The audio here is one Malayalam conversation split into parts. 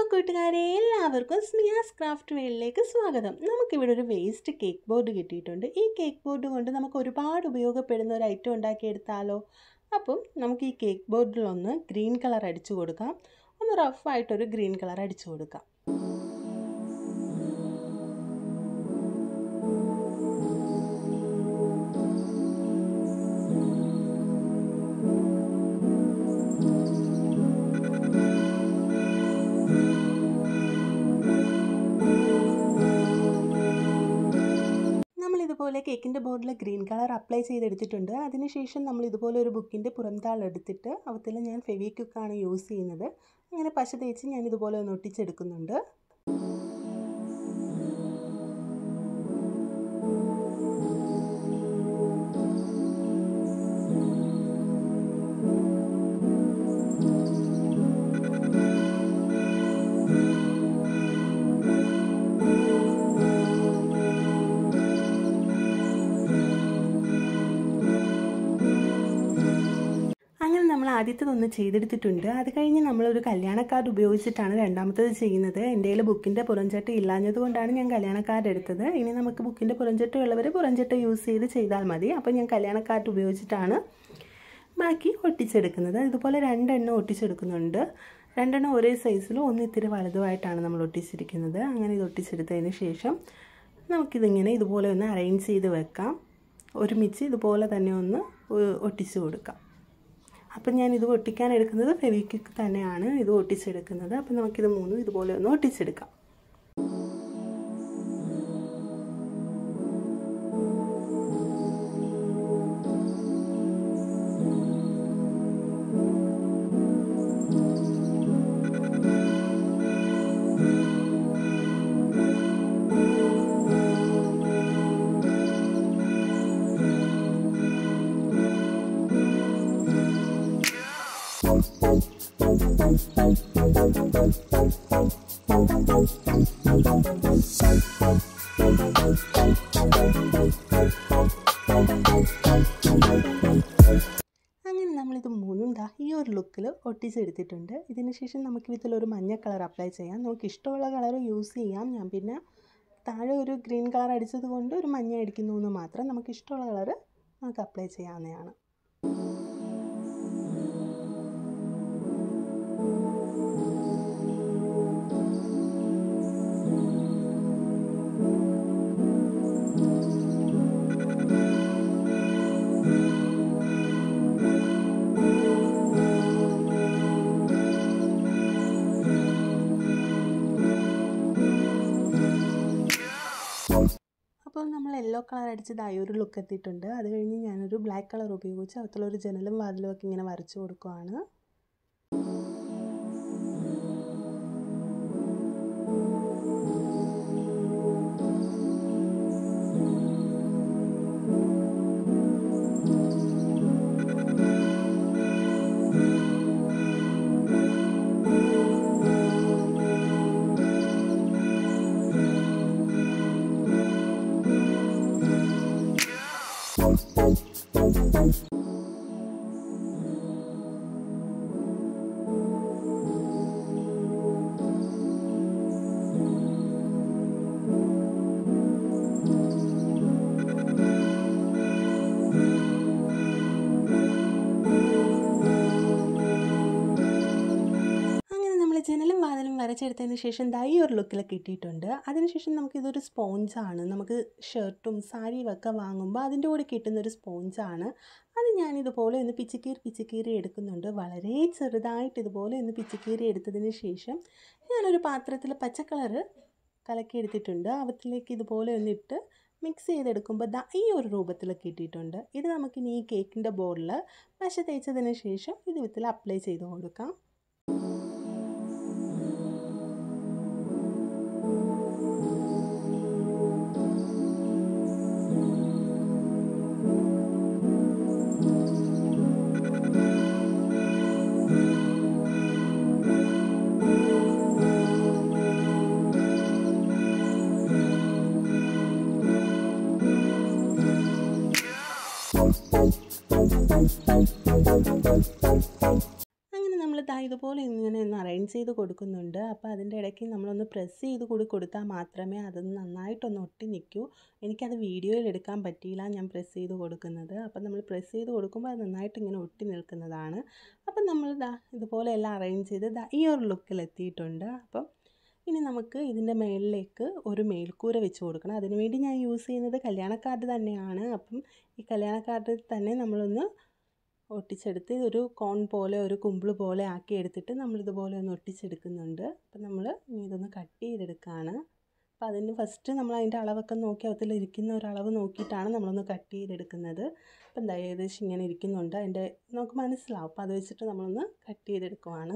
കൂട്ടുകാരെ എല്ലാവർക്കും സ്മിയാസ് ക്രാഫ്റ്റ് വേളിലേക്ക് സ്വാഗതം നമുക്കിവിടെ ഒരു വേസ്റ്റ് കേക്ക് ബോർഡ് കിട്ടിയിട്ടുണ്ട് ഈ കേക്ക് ബോർഡ് കൊണ്ട് നമുക്ക് ഒരുപാട് ഉപയോഗപ്പെടുന്ന ഒരു ഐറ്റം ഉണ്ടാക്കിയെടുത്താലോ അപ്പം നമുക്ക് ഈ കേക്ക് ബോർഡിലൊന്ന് ഗ്രീൻ കളർ അടിച്ചു കൊടുക്കാം ഒന്ന് റഫായിട്ടൊരു ഗ്രീൻ കളർ അടിച്ചു കൊടുക്കാം നമ്മളിതുപോലെ കേക്കിൻ്റെ ബോർഡിൽ ഗ്രീൻ കളർ അപ്ലൈ ചെയ്തെടുത്തിട്ടുണ്ട് അതിനുശേഷം നമ്മൾ ഇതുപോലെ ഒരു ബുക്കിൻ്റെ പുറംതാൾ എടുത്തിട്ട് അവത്തിൽ ഞാൻ ഫെവിക്വിക്കാണ് യൂസ് ചെയ്യുന്നത് അങ്ങനെ പശ തേച്ച് ഞാൻ ഇതുപോലെ ഒന്ന് ഒട്ടിച്ചെടുക്കുന്നുണ്ട് അങ്ങനെ നമ്മൾ ആദ്യത്തതൊന്ന് ചെയ്തെടുത്തിട്ടുണ്ട് അത് കഴിഞ്ഞ് നമ്മളൊരു കല്യാണ കാർഡ് ഉപയോഗിച്ചിട്ടാണ് രണ്ടാമത്തത് ചെയ്യുന്നത് എൻ്റെ കയ്യിൽ ബുക്കിൻ്റെ പുറംചട്ട ഇല്ലാഞ്ഞത് കൊണ്ടാണ് ഞാൻ കല്യാണ കാർഡ് എടുത്തത് ഇനി നമുക്ക് ബുക്കിൻ്റെ പുറംചട്ട ഉള്ളവർ പുറംചട്ട യൂസ് ചെയ്ത് ചെയ്താൽ മതി അപ്പോൾ ഞാൻ കല്യാണ കാർഡ് ഉപയോഗിച്ചിട്ടാണ് ബാക്കി ഒട്ടിച്ചെടുക്കുന്നത് ഇതുപോലെ രണ്ടെണ്ണം ഒട്ടിച്ചെടുക്കുന്നുണ്ട് രണ്ടെണ്ണം ഒരേ സൈസിലും ഒന്ന് ഇത്തിരി വലുതുമായിട്ടാണ് നമ്മൾ ഒട്ടിച്ചിരിക്കുന്നത് അങ്ങനെ ഇത് ഒട്ടിച്ചെടുത്തതിന് ശേഷം നമുക്കിതിങ്ങനെ ഇതുപോലെ ഒന്ന് അറേഞ്ച് ചെയ്ത് വെക്കാം ഒരുമിച്ച് ഇതുപോലെ തന്നെ ഒന്ന് ഒട്ടിച്ചു കൊടുക്കാം അപ്പം ഞാൻ ഇത് ഒട്ടിക്കാൻ എടുക്കുന്നത് ഫെവിക്വിക്ക് തന്നെയാണ് ഇത് ഒട്ടിച്ചെടുക്കുന്നത് അപ്പം നമുക്കിത് മൂന്നും ഇതുപോലെ ഒന്ന് ഒട്ടിച്ചെടുക്കാം അങ്ങനെ നമ്മളിത് മൂന്നും ദാ ഈ ഒരു ലുക്കിൽ ഒട്ടിച്ചെടുത്തിട്ടുണ്ട് ഇതിന് ശേഷം നമുക്ക് ഇതിലൊരു മഞ്ഞ കളർ അപ്ലൈ ചെയ്യാം നമുക്ക് ഇഷ്ടമുള്ള കളർ യൂസ് ചെയ്യാം ഞാൻ പിന്നെ താഴെ ഒരു ഗ്രീൻ കളർ അടിച്ചത് കൊണ്ട് ഒരു മഞ്ഞ അടിക്കുന്നു എന്ന് മാത്രം നമുക്ക് ഇഷ്ടമുള്ള കളർ നമുക്ക് അപ്ലൈ ചെയ്യാവുന്നതാണ് അപ്പോൾ നമ്മൾ യെല്ലോ കളർ അടിച്ചതായി ഒരു ലുക്ക് എത്തിയിട്ടുണ്ട് അത് കഴിഞ്ഞ് ഞാനൊരു ബ്ലാക്ക് കളർ ഉപയോഗിച്ച് അകത്തുള്ളൊരു ജനലും വാതിലും ഒക്കെ ഇങ്ങനെ വരച്ചു കൊടുക്കുവാണ് ജനലും വാതിലും വരച്ചെടുത്തതിന് ശേഷം ദൈ ഒരു ലുക്കിലൊക്കെ കിട്ടിയിട്ടുണ്ട് അതിനുശേഷം നമുക്കിതൊരു സ്പോഞ്ചാണ് നമുക്ക് ഷർട്ടും സാരിയും ഒക്കെ വാങ്ങുമ്പോൾ അതിൻ്റെ കൂടെ കിട്ടുന്നൊരു സ്പോഞ്ചാണ് അത് ഞാനിതുപോലെ ഒന്ന് പിച്ചിക്കീറി പിച്ചിക്കീറി എടുക്കുന്നുണ്ട് വളരെ ചെറുതായിട്ട് ഇതുപോലെ ഒന്ന് പിച്ചിക്കീറി എടുത്തതിന് ശേഷം ഞാനൊരു പാത്രത്തിൽ പച്ച കളറ് കലക്കി എടുത്തിട്ടുണ്ട് അവത്തിലേക്ക് ഇതുപോലെ ഒന്നിട്ട് മിക്സ് ചെയ്തെടുക്കുമ്പോൾ ദാ ഈ ഒരു രൂപത്തിൽ കിട്ടിയിട്ടുണ്ട് ഇത് നമുക്കിനി ഈ കേക്കിൻ്റെ ബോർഡിൽ പശ തേച്ചതിന് ശേഷം ഇത് വിത്തിൽ അപ്ലൈ ചെയ്ത് കൊടുക്കാം അങ്ങനെ നമ്മൾ ദാ ഇതുപോലെ ഇങ്ങനെ ഒന്ന് അറേഞ്ച് ചെയ്ത് കൊടുക്കുന്നുണ്ട് അപ്പോൾ അതിൻ്റെ ഇടയ്ക്ക് നമ്മളൊന്ന് പ്രസ് ചെയ്ത് കൂടി കൊടുത്താൽ മാത്രമേ അത് നന്നായിട്ടൊന്ന് ഒട്ടി നിൽക്കൂ എനിക്കത് വീഡിയോയിൽ എടുക്കാൻ പറ്റിയില്ല ഞാൻ പ്രസ് ചെയ്ത് കൊടുക്കുന്നത് അപ്പം നമ്മൾ പ്രസ് ചെയ്ത് കൊടുക്കുമ്പോൾ അത് നന്നായിട്ട് ഇങ്ങനെ ഒട്ടി നിൽക്കുന്നതാണ് അപ്പം നമ്മൾ ദാ ഇതുപോലെ എല്ലാം അറേഞ്ച് ചെയ്ത് ദാ ഈ ഒരു ലുക്കിൽ എത്തിയിട്ടുണ്ട് അപ്പം ഇനി നമുക്ക് ഇതിൻ്റെ മേളിലേക്ക് ഒരു മേൽക്കൂര വെച്ച് കൊടുക്കണം അതിനുവേണ്ടി ഞാൻ യൂസ് ചെയ്യുന്നത് കല്യാണ കാർഡ് തന്നെയാണ് അപ്പം ഈ കല്യാണ കാർഡിൽ തന്നെ നമ്മളൊന്ന് ഒട്ടിച്ചെടുത്ത് ഒരു കോൺ പോലെ ഒരു കുമ്പിൾ പോലെ ആക്കി എടുത്തിട്ട് നമ്മളിതുപോലെ ഒന്ന് ഒട്ടിച്ചെടുക്കുന്നുണ്ട് അപ്പം നമ്മൾ ഇനി ഇതൊന്ന് കട്ട് ചെയ്തെടുക്കുകയാണ് അപ്പം അതിന് ഫസ്റ്റ് നമ്മൾ അതിൻ്റെ അളവൊക്കെ നോക്കി അതിൽ ഇരിക്കുന്ന ഒരു അളവ് നോക്കിയിട്ടാണ് നമ്മളൊന്ന് കട്ട് ചെയ്തെടുക്കുന്നത് അപ്പം എന്താ ഏകദേശം ഇങ്ങനെ ഇരിക്കുന്നുണ്ട് അതിൻ്റെ നമുക്ക് മനസ്സിലാവും അപ്പോൾ അത് വെച്ചിട്ട് നമ്മളൊന്ന് കട്ട് ചെയ്തെടുക്കുവാണ്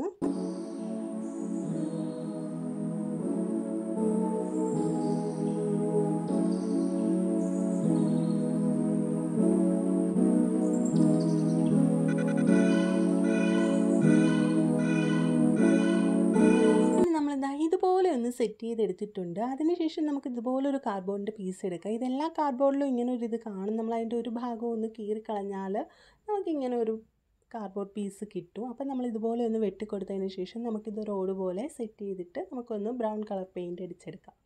നമ്മളിതാ ഇതുപോലെ ഒന്ന് സെറ്റ് ചെയ്തെടുത്തിട്ടുണ്ട് അതിനുശേഷം നമുക്ക് ഇതുപോലെ ഒരു കാർഡ്ബോർഡിൻ്റെ പീസ് എടുക്കാം ഇതെല്ലാ കാർഡ്ബോർഡിലും ഇങ്ങനെ ഒരു ഇത് കാണും നമ്മൾ അതിൻ്റെ ഒരു ഭാഗം ഒന്ന് കീറിക്കളഞ്ഞാൽ നമുക്കിങ്ങനെ ഒരു കാർഡ്ബോർഡ് പീസ് കിട്ടും അപ്പം നമ്മൾ ഇതുപോലെ ഒന്ന് വെട്ടിക്കൊടുത്തതിന് ശേഷം നമുക്കിത് റോഡ് പോലെ സെറ്റ് ചെയ്തിട്ട് നമുക്കൊന്ന് ബ്രൗൺ കളർ പെയിൻറ്റ് അടിച്ചെടുക്കാം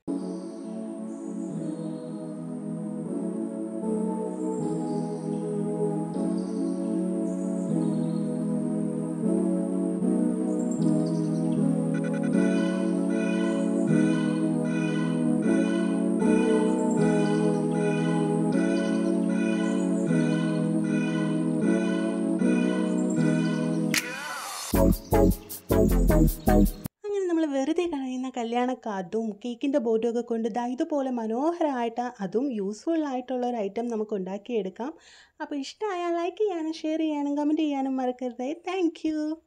അങ്ങനെ നമ്മൾ വെറുതെ കളയുന്ന കല്യാണ കാർഡും കേക്കിൻ്റെ ബോർഡും ഒക്കെ കൊണ്ട് ദാ ഇതുപോലെ മനോഹരമായിട്ട് അതും യൂസ്ഫുൾ ആയിട്ടുള്ള ഒരു ഐറ്റം നമുക്ക് ഉണ്ടാക്കിയെടുക്കാം അപ്പോൾ ഇഷ്ടമായാൽ ലൈക്ക് ചെയ്യാനും ഷെയർ ചെയ്യാനും കമൻറ്റ് ചെയ്യാനും മറക്കരുത് താങ്ക്